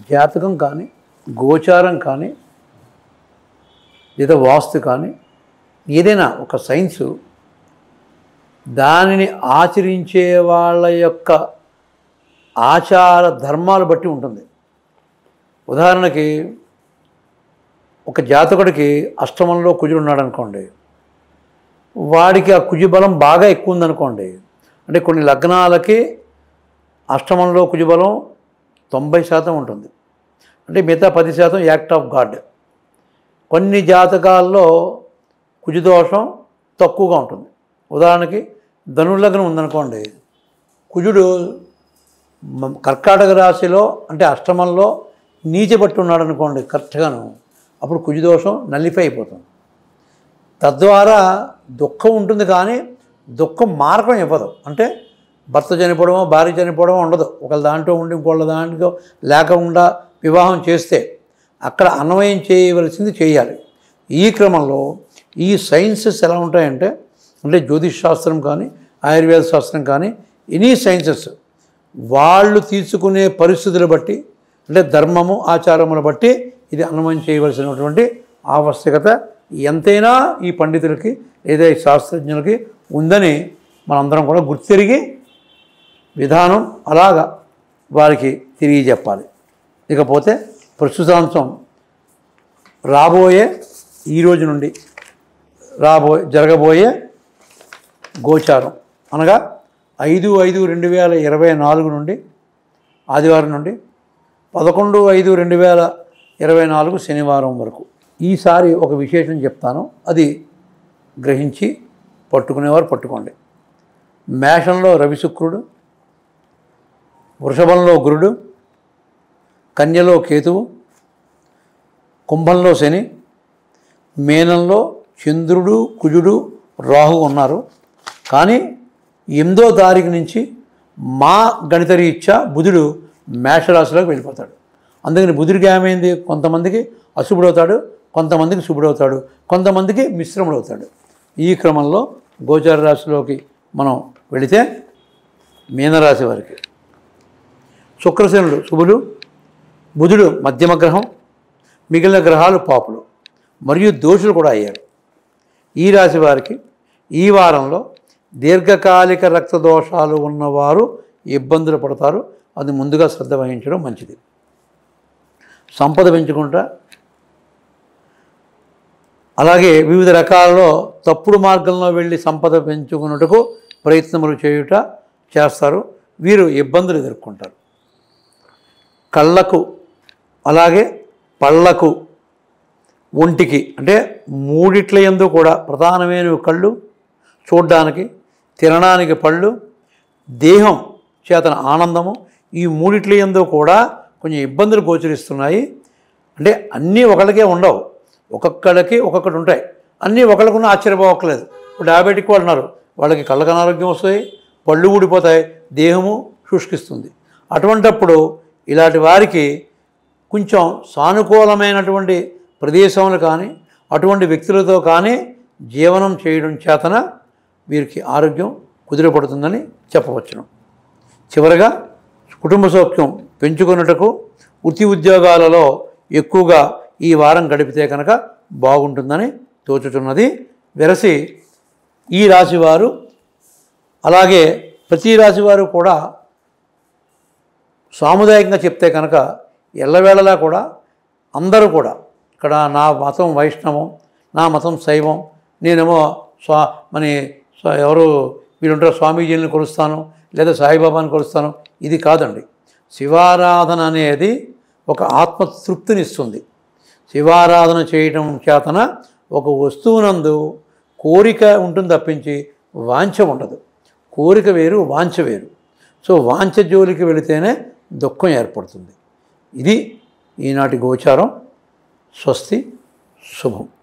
జాతకం కానీ గోచారం కానీ లేదా వాస్తు కానీ ఏదైనా ఒక సైన్సు దానిని ఆచరించే వాళ్ళ యొక్క ఆచార ధర్మాలు బట్టి ఉంటుంది ఉదాహరణకి ఒక జాతకుడికి అష్టమంలో కుజుడు ఉన్నాడు అనుకోండి వాడికి ఆ కుజు బలం బాగా ఎక్కువ ఉందనుకోండి అంటే కొన్ని లగ్నాలకి అష్టమంలో కుజుబలం తొంభై శాతం ఉంటుంది అంటే మిగతా పది శాతం యాక్ట్ ఆఫ్ గాడ్ కొన్ని జాతకాల్లో కుజుదోషం తక్కువగా ఉంటుంది ఉదాహరణకి ధనుర్లగ్నం ఉందనుకోండి కుజుడు మ- కర్కాటక రాశిలో అంటే అష్టమంలో నీచబట్టి ఉన్నాడు అనుకోండి కరెక్ట్గాను అప్పుడు కుజుదోషం నల్లిఫై అయిపోతుంది తద్వారా దుఃఖం ఉంటుంది కానీ దుఃఖం మార్గం ఇవ్వదు అంటే భర్త చనిపోవడమో భార్య చనిపోవడమో ఉండదు ఒకళ్ళ దాంట్లో ఉండి ఇంకోళ్ళ దాంట్లో లేకుండా వివాహం చేస్తే అక్కడ అన్వయం చేయవలసింది చేయాలి ఈ క్రమంలో ఈ సైన్సెస్ ఎలా ఉంటాయంటే అంటే జ్యోతిష్ శాస్త్రం కానీ ఆయుర్వేద శాస్త్రం కానీ ఎనీ సైన్సెస్ వాళ్ళు తీసుకునే పరిస్థితులు బట్టి అంటే ధర్మము ఆచారములు బట్టి ఇది అన్వయం చేయవలసినటువంటి ఆవశ్యకత ఎంతైనా ఈ పండితులకి లేదా ఈ శాస్త్రజ్ఞులకి ఉందని మనందరం కూడా గుర్తిరిగి విధానం అలాగా వారికి తెలియజెప్పాలి ఇకపోతే ప్రస్తుతాంశం రాబోయే ఈ రోజు నుండి రాబోయే జరగబోయే గోచారం అనగా ఐదు ఐదు రెండు వేల ఇరవై నాలుగు నుండి ఆదివారం నుండి పదకొండు ఐదు రెండు వేల ఇరవై నాలుగు శనివారం వరకు ఈసారి ఒక విశేషం చెప్తాను అది గ్రహించి పట్టుకునేవారు పట్టుకోండి మేషంలో రవి శుక్రుడు వృషభంలో గురుడు కన్యలో కేతువు కుంభంలో శని మేనంలో చంద్రుడు కుజుడు రాహు ఉన్నారు కానీ ఎనిమిదో తారీఖు నుంచి మా గణిత రీత్యా బుధుడు మేషరాశిలోకి వెళ్ళిపోతాడు అందుకని బుధుడికి ఏమైంది కొంతమందికి అశుభుడవుతాడు కొంతమందికి శుభుడవుతాడు కొంతమందికి మిశ్రముడవుతాడు ఈ క్రమంలో గోచార రాశిలోకి మనం వెళితే మీనరాశి వారికి శుక్రశనుడు శుభుడు బుధుడు మధ్యమ గ్రహం మిగిలిన గ్రహాలు పాపులు మరియు దోషులు కూడా అయ్యారు ఈ రాశి వారికి ఈ వారంలో దీర్ఘకాలిక రక్త దోషాలు ఉన్నవారు ఇబ్బందులు పడతారు అది ముందుగా శ్రద్ధ వహించడం మంచిది సంపద పెంచుకుంటా అలాగే వివిధ రకాలలో తప్పుడు మార్గంలో వెళ్ళి సంపద పెంచుకున్నట్టుకు ప్రయత్నములు చేయుట చేస్తారు వీరు ఇబ్బందులు ఎదుర్కొంటారు కళ్ళకు అలాగే పళ్ళకు ఒంటికి అంటే మూడిట్ల ఎందు కూడా ప్రధానమైనవి కళ్ళు చూడ్డానికి తినడానికి పళ్ళు దేహం చేతన ఆనందము ఈ మూడిట్ల ఎందు కూడా కొంచెం ఇబ్బందులు గోచరిస్తున్నాయి అంటే అన్నీ ఒకళ్ళకే ఉండవు ఒక్కొక్కళ్ళకి ఒక్కొక్కటి ఉంటాయి అన్నీ ఒకళ్ళకున్న ఆశ్చర్యపోవట్లేదు ఇప్పుడు డయాబెటిక్ వాళ్ళు ఉన్నారు వాళ్ళకి కళ్ళకు అనారోగ్యం వస్తాయి పళ్ళు ఊడిపోతాయి దేహము శుష్కిస్తుంది అటువంటప్పుడు ఇలాంటి వారికి కొంచెం సానుకూలమైనటువంటి ప్రదేశంలో కానీ అటువంటి వ్యక్తులతో కానీ జీవనం చేయడం చేతన వీరికి ఆరోగ్యం కుదిరపడుతుందని చెప్పవచ్చును చివరగా కుటుంబ సౌఖ్యం పెంచుకున్నటకు వృత్తి ఉద్యోగాలలో ఎక్కువగా ఈ వారం గడిపితే కనుక బాగుంటుందని తోచుతున్నది వెరసి ఈ రాశివారు అలాగే ప్రతి రాశివారు కూడా సాముదాయికంగా చెప్తే కనుక ఎల్లవేళలా కూడా అందరూ కూడా ఇక్కడ నా మతం వైష్ణవం నా మతం శైవం నేనేమో స్వా మని స్వ- ఎవరు వీరుంటారో స్వామీజీని కొలుస్తాను లేదా సాయిబాబాని కొలుస్తాను ఇది కాదండి శివారాధన అనేది ఒక ఆత్మతృప్తినిస్తుంది శివారాధన చేయటం చేతన ఒక వస్తువునందు కోరిక ఉంటుంది తప్పించి వాంఛ ఉండదు కోరిక వేరు వాంఛ వేరు సో వాంఛ జోలికి వెళితేనే దుఃఖం ఏర్పడుతుంది ఇది ఈనాటి గోచారం స్వస్తి శుభం